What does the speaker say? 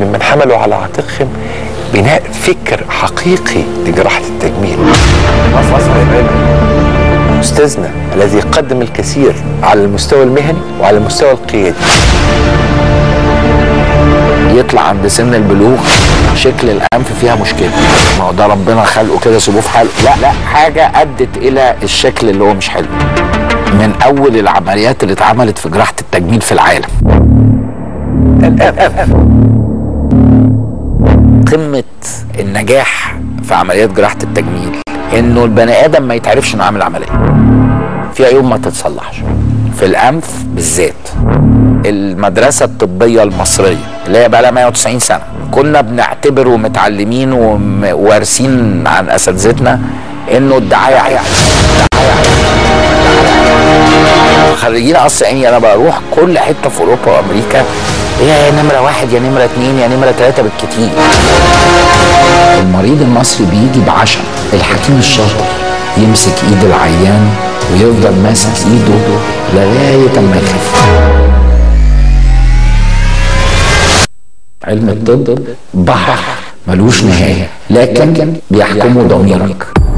ممن حملوا على عاتقهم بناء فكر حقيقي لجراحة التجميل أستاذنا الذي قدم الكثير على المستوى المهني وعلى المستوى القيادي يطلع عند سن البلوغ شكل الانف فيها مشكله ما هو ده ربنا خلقه كده سيبوه في حاله لا لا حاجه ادت الى الشكل اللي هو مش حلو من اول العمليات اللي اتعملت في جراحه التجميل في العالم قمه النجاح في عمليات جراحه التجميل انه البني ادم ما يتعرفش انه عامل عمليه في عيوب ما تتصلحش في الانف بالذات المدرسه الطبيه المصريه اللي هي بقى لها 190 سنه كنا بنعتبر ومتعلمين ووارثين عن اساتذتنا انه الدعايه عيب خريجين قصر عيني انا بروح كل حته في اوروبا وامريكا هي يا نمره واحد يا نمره اتنين يا نمره تلاته بالكتير المريض المصري بيجي بعشم الحكيم الشاطر يمسك ايد العيان ويفضل ماسك ايده لغايه اما يخف علم الطب بحر ملوش نهايه لكن بيحكمه ضميرك